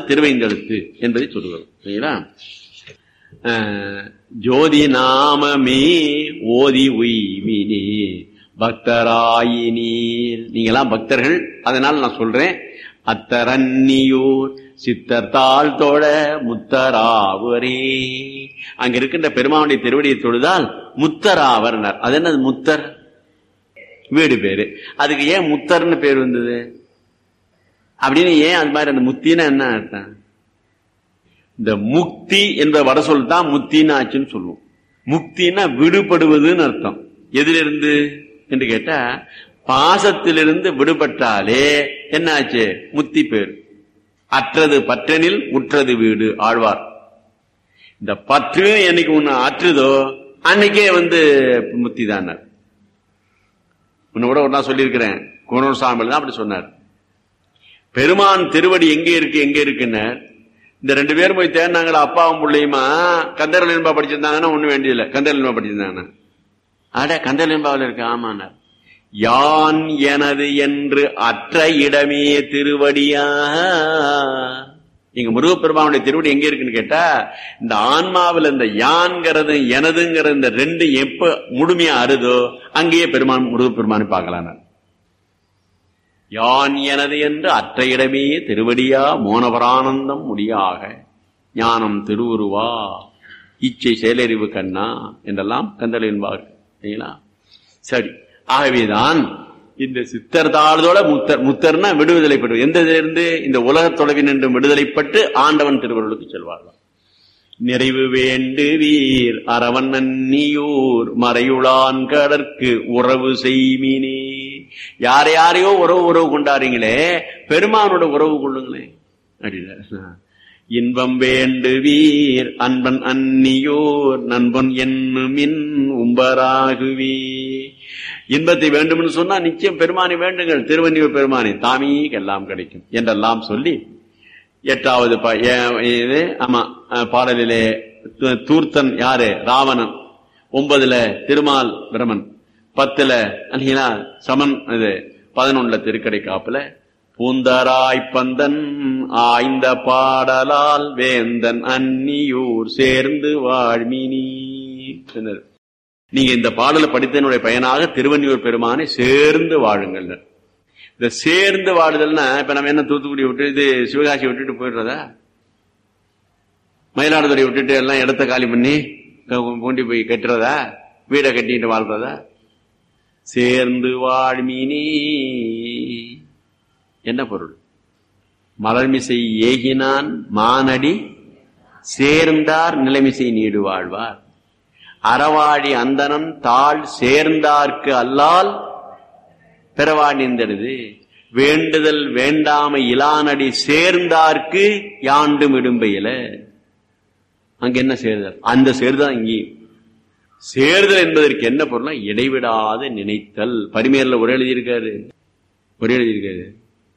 திருவைந்தெழுத்து என்பதை சொல்லுகிறோம் சரிங்களா அஹ், ஜோதி நாமமே ஓதி உய்வினே பக்தராயினீர் நீங்களாம் பக்தர்கள் அதனால நான் சொல்றேன் அத்தரன்னியூர் சித்தர் தாழ் தோழ முத்தராவரே அங்க இருக்கின்ற பெருமானுடைய திருவடியை தொழுதால் முத்தராவர்னர் அது என்னது முத்தர் வீடு பேரு அதுக்கு ஏன் முத்தர்னு பேர் வந்தது அப்படின்னு ஏன் அது மாதிரி அந்த முத்தின்னா என்ன அர்த்தம் இந்த முக்தி என்ற வட சொல் தான் முத்தின்னு ஆச்சுன்னு சொல்லுவோம் முக்தினா விடுபடுவதுன்னு அர்த்தம் எதிலிருந்து என்று கேட்டா பாசத்திலிருந்து விடுபட்டாலே என்ன ஆச்சு முத்தி பேர் அற்றது பற்றனில் உற்றது வீடு ஆழ்வார் இந்த பற்று என்னைக்கு ஒண்ணு அற்றுதோ அன்னைக்கே வந்து முத்தி தான் உன்னை கூட ஒன்னா சொல்லியிருக்கிறேன் குணர் சாமியில் தான் அப்படி சொன்னார் பெருமான் திருவடி எங்கே இருக்கு எங்க இருக்குன்னு இந்த ரெண்டு பேரும் போய் தேடினாங்களா அப்பாவும் பிள்ளையுமா கந்தரல் என்பா படிச்சிருந்தாங்கன்னா ஒண்ணும் வேண்டியதில்லை கந்தரல் என்பா படிச்சிருந்தாங்கன்னா அட கந்தரல் என்பாவில் இருக்கு ஆமாண்ணார் யான் எனது என்று அற்ற இடமே திருவடியா எங்க முருகப்பெருமானுடைய திருவடி எங்க இருக்குன்னு கேட்டா இந்த ஆன்மாவில் இந்த யான்கிறது எனதுங்கிற இந்த ரெண்டு எப்ப முழுமையா அறுதோ அங்கேயே பெருமான் முருகப்பெருமானை பார்க்கலாம் யான் எனது என்று அற்ற இடமே திருவடியா மோனவரானந்தம் முடியாக ஞானம் திருவுருவா இச்சை செயலறிவு கண்ணா என்றெல்லாம் கந்தல் என்பார் சரிங்களா சரி ஆகவேதான் இந்த சித்தர் தாழ்தோட முத்தர் முத்தர்னா விடுதலை பெற்று எந்த இதிலிருந்து இந்த உலகத் தொலைவின் என்று விடுதலைப்பட்டு ஆண்டவன் திருவருளுக்கு செல்வார்களாம் நிறைவு வேண்டு வீர் அரவன் நன்னியூர் மறையுளான் கடற்கு உறவு செய்மினே யார் யாரையோ உறவு உறவு கொண்டாடுறீங்களே பெருமானோட உறவு கொள்ளுங்களேன் அப்படின்னா இன்பம் வேண்டு வீர் அன்பன் அந்நியோர் நண்பன் என்னுமின் உம்பராகுவே இன்பத்தை வேண்டும்னு சொன்னா நிச்சயம் பெருமானை வேண்டுங்கள் திருவன்னியூர் பெருமானை தாமீ எல்லாம் கிடைக்கும் என்றெல்லாம் சொல்லி எட்டாவது பா- ஏ- இது ஆமா அஹ், பாடலிலே து- தூர்த்தன் யாரு ராவணன் ஒன்பதுல திருமால் பிரமன் பத்துல அல்லீங்களா சமன் இது பதினொன்னுல திருக்கடை காப்புல பூந்தராய் பந்தன் ஆய்ந்த பாடலால் வேந்தன் அந்நியூர் சேர்ந்து வாழ்மினி சொன்னார். நீங்க இந்த பாடலை படித்தனுடைய பயனாக திருவன்னியூர் பெருமானை சேர்ந்து வாழுங்கள் இந்த சேர்ந்து வாழுதல்னா இப்ப நம்ம என்ன தூத்துக்குடி விட்டு இது சிவகாசி விட்டுட்டு போயிடுறதா மயிலாடுதுறை விட்டுட்டு எல்லாம் இடத்த காலி பண்ணி க- பூண்டி போய் கட்டுறதா வீடை கட்டிட்டு வாழ்றதா சேர்ந்து வாழ்மினி என்ன பொருள் மலர்மிசை ஏகினான் மானடி சேர்ந்தார் நிலைமிசை நீடு வாழ்வார் அறவாழி அந்தணன் தாழ் சேர்ந்தார்க்கு அல்லால் பிறவாணிந்தது வேண்டுதல் வேண்டாமை இலானடி சேர்ந்தார்க்கு யாண்டும் இடும்பையில அங்க என்ன சேர்தல் அந்த சேர்தான் இங்கேயும் சேர்தல் என்பதற்கு என்ன பொருள் இடைவிடாத நினைத்தல் பரிமேரில் ஒரே எழுதியிருக்காரு ஒரே எழுதியிருக்காரு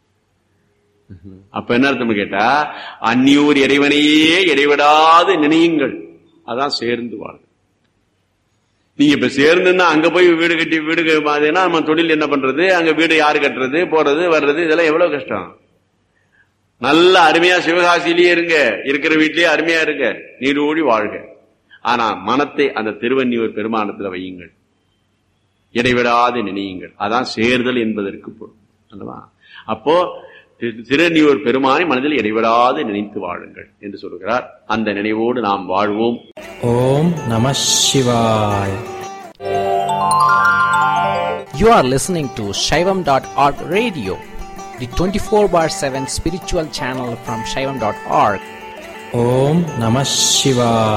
அப்ப என்ன அர்த்தம் கேட்டா அந்நியூர் இறைவனையே இடைவிடாது நினையுங்கள் அதான் சேர்ந்து வாழ் நீங்க இப்ப சேர்ந்துன்னா அங்க போய் வீடு கட்டி வீடு க- மாதிரினா நம்ம தொழில் என்ன பண்றது அங்க வீடு யாரு கட்டுறது போறது வர்றது இதெல்லாம் எவ்வளவு கஷ்டம் நல்ல அருமையா சிவகாசியிலேயே இருங்க இருக்கிற வீட்லயே அருமையா இருங்க நீடூழி வாழ்க ஆனா மனத்தை அந்த திருவன்னியூர் பெருமானத்துல வையுங்கள் இடைவிடாது நினையுங்கள் அதான் சேர்தல் என்பதற்கு பொருள் அல்லவா அப்போ திரு- திருநீயூர் பெருமானை மனதில் இடைவிடாது நினைத்து வாழுங்கள் என்று சொல்கிறார் அந்த நினைவோடு நாம் வாழ்வோம் ஓம் நம சிவாய் You are listening to Shaivam.org radio, the 24 bar 7 spiritual channel from Shaivam.org. ஓம் நம சிவாய்